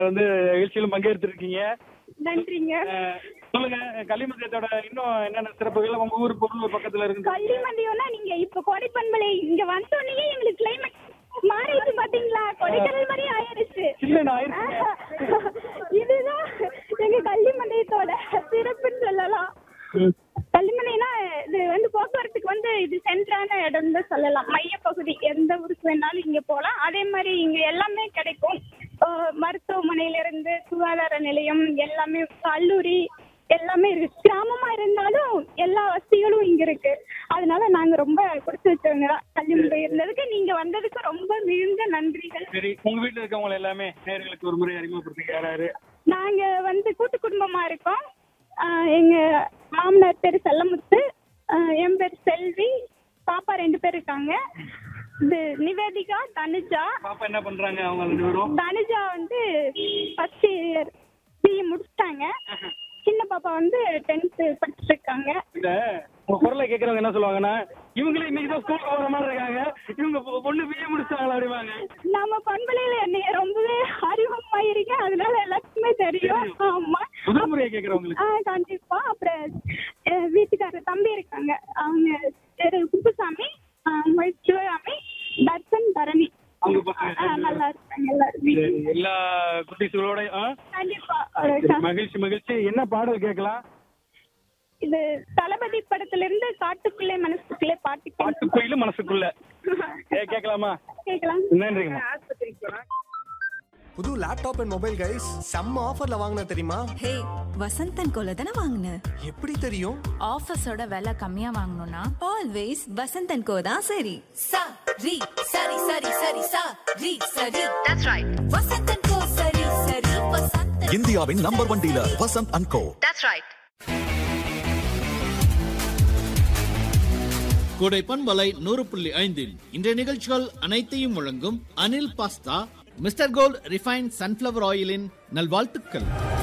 வந்து நிகழ்ச்சியிலும் பங்கேற்றிருக்கீங்க நன்றிங்க அஹ், சொல்லுங்க களிமத்தியத்தோட இன்னும் என்னென்ன சிறப்புகள் உங்க ஊர் பொருள் பக்கத்துல இருக்கு கல்வி மதியம்னா நீங்க இப்ப கொடைப்பண்பலை இங்க வந்தோடனே எங்களுக்கு கிளைமேட் மாறிடுச்சு பாத்தீங்களா கொடைக்கானல் மாதிரி ஆயிருச்சு சில்லுன்னு ஆயிருச்சுங்க. இதுதான் எங்க கல்வி மண்டயத்தோட சிறப்புன்னு சொல்லலாம் கல்விமனைனா இது வந்து போக்குவரத்துக்கு வந்து இது சென்றான இடம் தான் சொல்லலாம் மையப்பகுதி எந்த ஊருக்கு வேணாலும் இங்க போகலாம் அதே மாதிரி இங்க எல்லாமே கிடைக்கும் அஹ் மருத்துவமனையில இருந்து சுகாதார நிலையம் எல்லாமே கல்லூரி எல்லாமே இருக்கு கிராமமா இருந்தாலும் எல்லா வசதிகளும் இங்க இருக்கு அதனால நாங்க ரொம்ப கொடுத்து வச்சவங்க தான் கல்விமுறை இருந்ததுக்கு நீங்க வந்ததுக்கு ரொம்ப மிகுந்த நன்றிகள் சரி உங்க வீட்டுல இருக்கவங்க எல்லாமே நேர்களுக்கு ஒரு முறை அறிமுகப்படுத்திக்க யாராரு நாங்க வந்து கூட்டு குடும்பமா இருக்கோம் ஆஹ் எங்க மாமனார் பேர் செல்லமுத்து ஆஹ் என் பேர் செல்வி பாப்பா ரெண்டு பேர் இருக்காங்க இது நிவேதிகா தனுஜா பாப்பா என்ன பண்றாங்க அவங்க ரெண்டு பேரும் தனுஜா வந்து ஃபர்ஸ்ட் இயர் பிஏ முடிச்சிட்டாங்க சின்ன பாப்பா வந்து டென்த்து படிச்சுட்டு இருக்காங்க இல்ல உங்க குரலை கேக்குறவங்க என்ன சொல்லுவாங்கன்னா இவங்களே இன்னைக்கு தான் ஸ்கூலுக்கு போற மாதிரி இருக்காங்க இவங்க பொ- பொண்ணு பிஏ முடிச்சாங்களா அப்படிவாங்க நம்ம பண்பலையில என்னைய ரொம்பவே அறிமுகமாயிருங்க அதனால எல்லாத்துக்குமே தெரியும் ஆமா முதல் முறையா கேக்குறவங்களுக்கு ஆ கண்டிப்பா அப்புறம் அஹ், வீட்டுக்காரர் தம்பி இருக்காங்க அவங்க பேரு குப்புசாமி அவங்க சிவகாமி தர்சன் தரணி அவங்க பசங்க ஆ, நல்லா இருக்காங்க எல்லாருமே சரி, எல்லா குட்டீஸ்களோட ஆ? கண்டிப்பா சரி, மகிழ்ச்சி மகிழ்ச்சி என்ன பாடல் கேட்கலாம் இது தளபதி படத்துல இருந்து காட்டுக்குள்ளே மனசுக்குள்ளே பாட்டு பாட்டுக்குயில மனசுக்குள்ள ஏ, கேட்கலாமா கேட்கலாம் நன்றிங்கம்மா புது லேப்டாப் அண்ட் மொபைல் கைஸ் செம்ம ஆஃபர்ல வாங்கின தெரியுமா ஹே வசந்தன் கோல தானே வாங்கின எப்படி தெரியும் ஆஃபீஸோட விலை கம்மியா வாங்கணும்னா ஆல்வேஸ் வசந்தன் கோ தான் சரி sa ri sari sari sari sa ri sari that's right vasantan ko sari sari vasantan இந்தியாவின் number one dealer Vasanth and co that's right கோடை பண்பலை நூறு புள்ளி ஐந்தில் இன்றைய நிகழ்ச்சிகள் அனைத்தையும் வழங்கும் Anil pasta mister gold refine sunflower ஆயிலின் நல்வாழ்த்துக்கள்